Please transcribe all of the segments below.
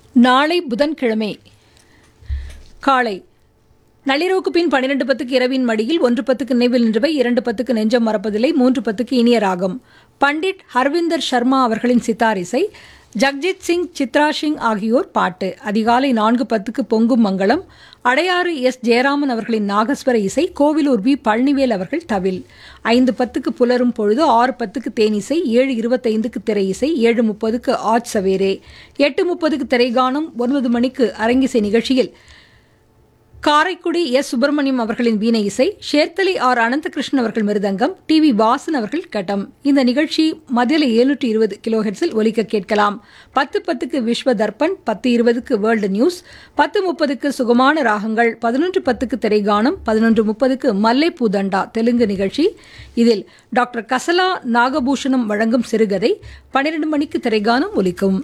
நாளை புதன்கிழமை காலை நள்ளிரவுக்கு பின் பன்னிரண்டு பத்துக்கு இரவின் மடியில் ஒன்று பத்துக்கு நினைவில் நின்றவை இரண்டு பத்துக்கு நெஞ்சம் மறப்பதில்லை மூன்று பத்துக்கு இனிய ராகம் பண்டிட் ஹர்விந்தர் சர்மா அவர்களின் சித்தார் இசை ஜக்ஜித் சிங் சித்ரா சிங் ஆகியோர் பாட்டு அதிகாலை நான்கு பத்துக்கு பொங்கும் மங்களம் அடையாறு எஸ் ஜெயராமன் அவர்களின் நாகஸ்வர இசை கோவிலூர் வி பழனிவேல் அவர்கள் தவில் ஐந்து பத்துக்கு புலரும் பொழுது ஆறு பத்துக்கு தேனிசை ஏழு இருபத்தைந்துக்கு திரை இசை ஏழு முப்பதுக்கு ஆஜ் சவேரே எட்டு முப்பதுக்கு திரைகானம் ஒன்பது மணிக்கு அரங்கிசை நிகழ்ச்சியில் காரைக்குடி எஸ் சுப்பிரமணியம் அவர்களின் வீணை இசை ஷேர்த்தலி ஆர் அனந்தகிருஷ்ணன் அவர்கள் மிருதங்கம் டி வி வாசன் அவர்கள் கட்டம் இந்த நிகழ்ச்சி மதியில எழுநூற்றி இருபது கிலோஹெர்ட்ஸில் ஒலிக்க கேட்கலாம் பத்து பத்துக்கு விஸ்வ தர்ப்பண் பத்து இருபதுக்கு வேர்ல்டு நியூஸ் பத்து முப்பதுக்கு சுகமான ராகங்கள் பதினொன்று பத்துக்கு திரைகானம் பதினொன்று முப்பதுக்கு மல்லை பூதண்டா தெலுங்கு நிகழ்ச்சி இதில் டாக்டர் கசலா நாகபூஷணம் வழங்கும் சிறுகதை பன்னிரண்டு மணிக்கு திரைகானம் ஒலிக்கும்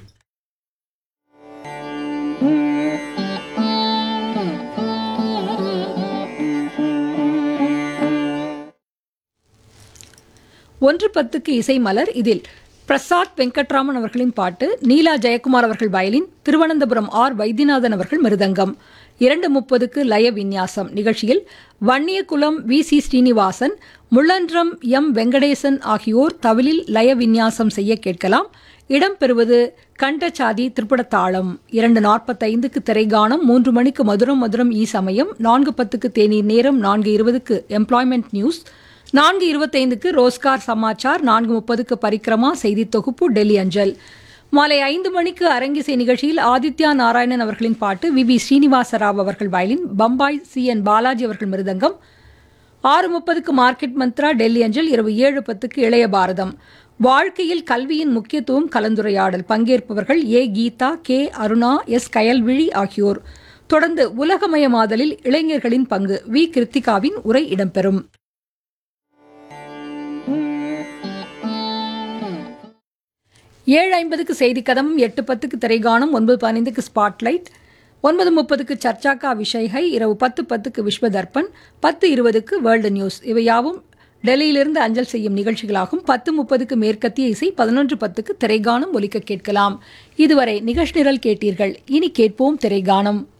ஒன்று பத்துக்கு இசை மலர் இதில் பிரசாத் வெங்கட்ராமன் அவர்களின் பாட்டு நீலா ஜெயக்குமார் அவர்கள் வயலின் திருவனந்தபுரம் ஆர் வைத்தியநாதன் அவர்கள் மிருதங்கம் இரண்டு முப்பதுக்கு லய விந்யாசம் நிகழ்ச்சியில் Vanniyakulam V C Srinivasan Mullanram M Venkatesan ஆகியோர் தவிலில் லய விந்யாசம் செய்ய கேட்கலாம் இடம்பெறுவது கண்டச்சாதி திரிபுடத்தாளம் இரண்டு நாற்பத்தைந்துக்கு திரைகானம் மூன்று மணிக்கு மதுரம் மதுரம் ஈ சமயம் நான்கு பத்துக்கு தேநீர் நேரம் நான்கு இருபதுக்கு எம்ப்ளாய்மெண்ட் நியூஸ் நான்கு இருபத்தைந்துக்கு ரோஸ்கார் சமாச்சார் நான்கு முப்பதுக்கு பரிக்கிரமா செய்தி தொகுப்பு டெல்லி அஞ்சல் மாலை ஐந்து மணிக்கு அரங்கிசை நிகழ்ச்சியில் ஆதித்யா நாராயணன் அவர்களின் பாட்டு வி பி ஸ்ரீனிவாச ராவ் அவர்கள் violin Bombay C N Balaji அவர்கள் மிருதங்கம் ஆறு முப்பதுக்கு மார்க்கெட் மந்த்ரா டெல்லி அஞ்சல் இரவு ஏழு பத்துக்கு இளைய பாரதம் வாழ்க்கையில் கல்வியின் முக்கியத்துவம் கலந்துரையாடல் பங்கேற்பவர்கள் A Geetha K Aruna S Kayalvizhi ஆகியோர் தொடர்ந்து உலகமயமாதலில் இளைஞர்களின் பங்கு வி கிருத்திகாவின் உரை இடம்பெறும் ஏழு ஐம்பதுக்கு செய்தி கதம் எட்டு பத்துக்கு திரைகானம் ஒன்பது பதினைந்துக்கு ஸ்பாட்லைட் ஒன்பது முப்பதுக்கு சர்ச்சாக்கா விஷய்கை இரவு பத்து பத்துக்கு விஸ்வ தர்ப்பன் பத்து இருபதுக்கு வேர்ல்டு நியூஸ் இவை யாவும் டெல்லியிலிருந்து அஞ்சல் செய்யும் நிகழ்ச்சிகளாகும் பத்து முப்பதுக்கு மேற்கத்திய இசை பதினொன்று பத்துக்கு திரைகானம் ஒலிக்க கேட்கலாம் இதுவரை நிகழ்ச்சி நிரல் கேட்டீர்கள் இனி கேட்போம் திரைகானம்